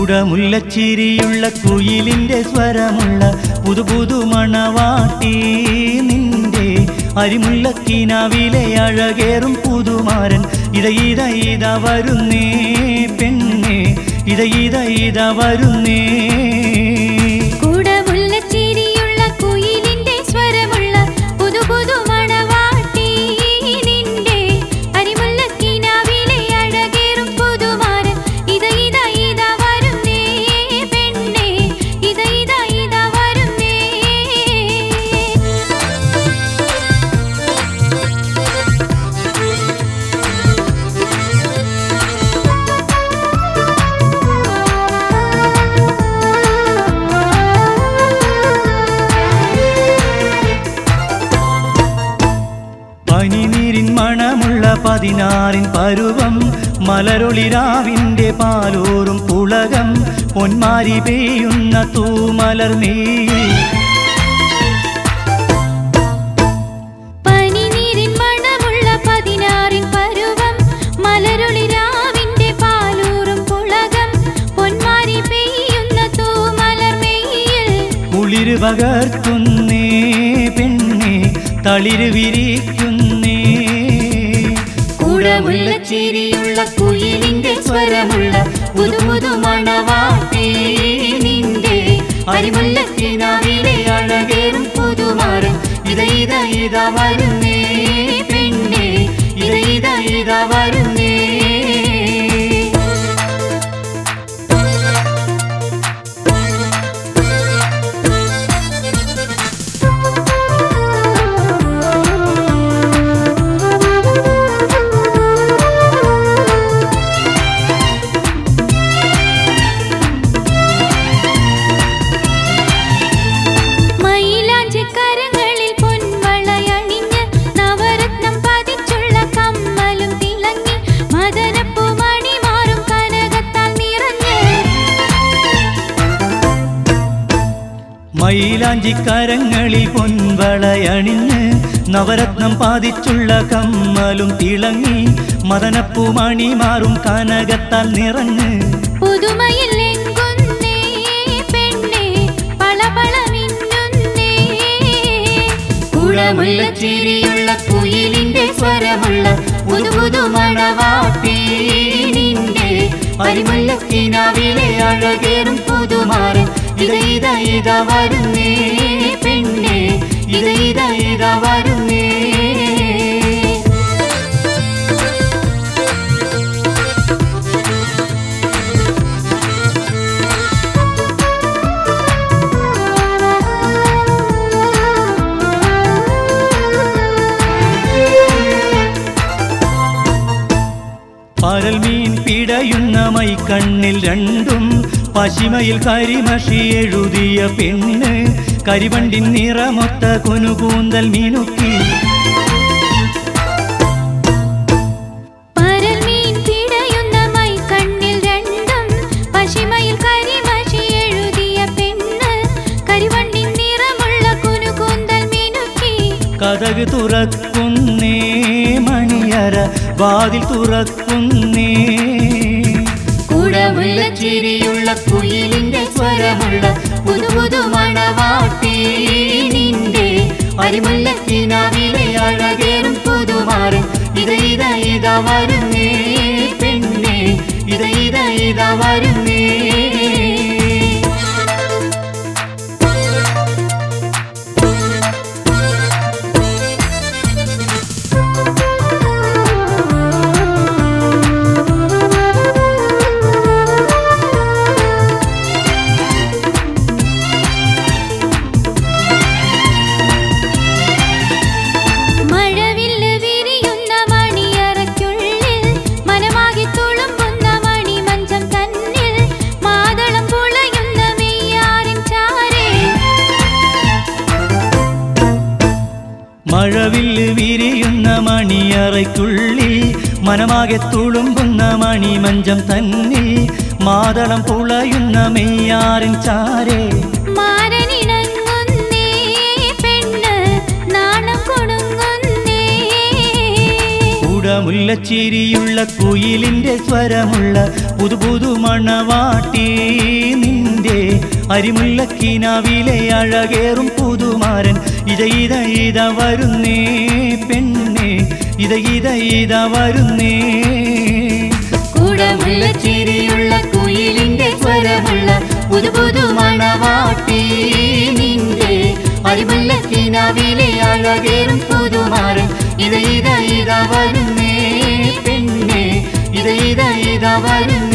കുടമുല്ലച്ചിരിയുള്ള കുയിലിന്റെ സ്വരമുള്ള പുതു പുതു മണവാട്ടി നിന്റെ അരിമുല്ലക്കിനാവിലെ അഴകേറും പുതുമാരൻ ഇത ഇത ഇത വരുന്നേ പെണ്ണെ ഇത ഇത ഇത വരുന്നേ കുടമുല്ലച്ചിരിയുള്ള കുയിലിന്റെ സ്വരമുള്ള പുതു പുതു മണവാട്ടി നിന്റെ അരിമുല്ലക്കിനാവിലെ അഴകേറും പുതുമാരൻ ഇത ഇത ഇത വരുന്നേ പെണ്ണേ ഇത ഇത ഇത വരുന്നേ പനിനീരിൻ മണമുള്ള പതിനാറിൻ പരുവം മലരൊളിരാവിന്റെ പാലോറും പുളകം പൊന്മാരി പെയ്യുന്ന തൂമലർമേയിൽ പനിനീരിൻ മണമുള്ള പതിനാറിൻ പരുവം മലരൊളിരാവിന്റെ പാലൂറും പുളകം പൊന്മാരി പെയ്യുന്ന തൂമലർമെയ്യിൽ കുളിര് പകർത്തുന്നേ പെണ്ണെ തളിര് വിരിക്കുന്നേ കുടമുള്ള ചിരിയുള്ള കുയിലിന്റെ സ്വരമുള്ള പുതു പുതു മണവാട്ടി നിന്റെ അരിമുല്ലക്കിനാവിലെ അഴകേറും പുതുമാരൻ ഇത ഇത ഇത വരുന്നേ പെണ്ണെ ഇത ഇത ഇത വരുന്നേ മയിലാഞ്ചിക്കരങ്ങളിൽ പൊൻവളയണിഞ്ഞ് നവരത്നം പതിച്ചുള്ള കമ്മലും തിളങ്ങി മദനപ്പൂ മണിമാറും കനകത്താൽ നിറഞ്ഞ് മയിലാഞ്ചിക്കരങ്ങളിൽ പൊൻവളയണിഞ്ഞ് നവരത്നം പാതിച്ചുള്ള കമ്മലും തിളങ്ങി മദനപ്പൂ മണിമാറും കനകത്താൽ നിറഞ്ഞ് പുതുമയിൽ എങ്കുന്നേ പെണ്ണേ പളപള മിന്നുന്നേ കുളമുള്ള ചിരിയുള്ള കുയിലിന്റെ സ്വരമുള്ള പുതു പുതു മണവാട്ടി നിന്റെ പരിമുല്ലക്കിനാവിലെ അഴകേറും പുതുമാരൻ ഇത ഇത ഇത വരുന്നേ പെണ്ണേ ഇത ഇത ഇത വരുന്നേ പരൽ മീൻ പിടയുന്ന മൈക്കണ്ണിൽ രണ്ടും പശിമയിൽ കരിമഷി എഴുതിയ പെണ്ണ് കരിവണ്ടിൻ നിറമൊത്ത കുനുകൂന്തൽ മിനുക്കി പരൽമീൻ പിടയുന്ന മൈക്കണ്ണിൽ രണ്ടും പശിമയിൽ കരിമഷി എഴുതിയ പെണ്ണ് കരിവണ്ടിൻ നിറമുള്ള കുനുകൂന്തൽ മിനുക്കി കഥക് തുറക്കുന്നേ മണിയറ വാതിൽ തുറക്കുന്നേ കുടമുള്ള ചിരിയുള്ള കുയിലിന്റെ സ്വരമുള്ള പുതു പുതു മണവാട്ടി നിന്റെ അരിമുല്ലക്കിനാവിലെ അഴകേറും പുതുമാരൻ ഇത ഇത ഇത വരുന്നേ പെണ്ണേ ഇത ഇത ഇത വരുന്നേ മഴവില്ല് വിരിയുന്ന മണിയറയ്ക്കുള്ളിൽ മനമാകി തുളുമ്പുന്ന മണിമഞ്ചം തന്നിൽ മാതളം പുളയുന്ന മെയ്യാറിൻ ചാരേ മഴവില്ല് വിരിയുന്ന മണിയറയ്ക്കുള്ളിൽ മനമാകെ തുളുമ്പുന്ന മണിമഞ്ചം തന്നിൽ മാതളം പുളയുന്ന മെയ്യാറിൻ ചാരേ മാരനിണങ്ങുന്നേ പെണ്ണ് നാണം കൊടുങ്ങുന്നേ കുട കുടമുല്ലച്ചിരിയുള്ള കുയിലിന്റെ സ്വരമുള്ള പുതു പുതു മണവാട്ടി നിന്റെ അരിമുല്ലക്കിനാവിലെ അഴകേറും പുതുമാരൻ ഇത ഇത ഇത വരുന്നേ പെണ്ണേ ഇത ഇത ഇത വരുന്നേ കൂടമുള്ള ചിരിയുള്ള കുയിലിന്റെ സ്വരമുള്ള പുതു പുതു മണവാട്ടി നിന്റെ അരിമുല്ലക്കിനാവിലെ അഴകേറും പുതുമാരൻ ഇത ഇത ഇത വരുന്നേ പെണ്ണെ ഇത ഇത ഇത വരുന്നേ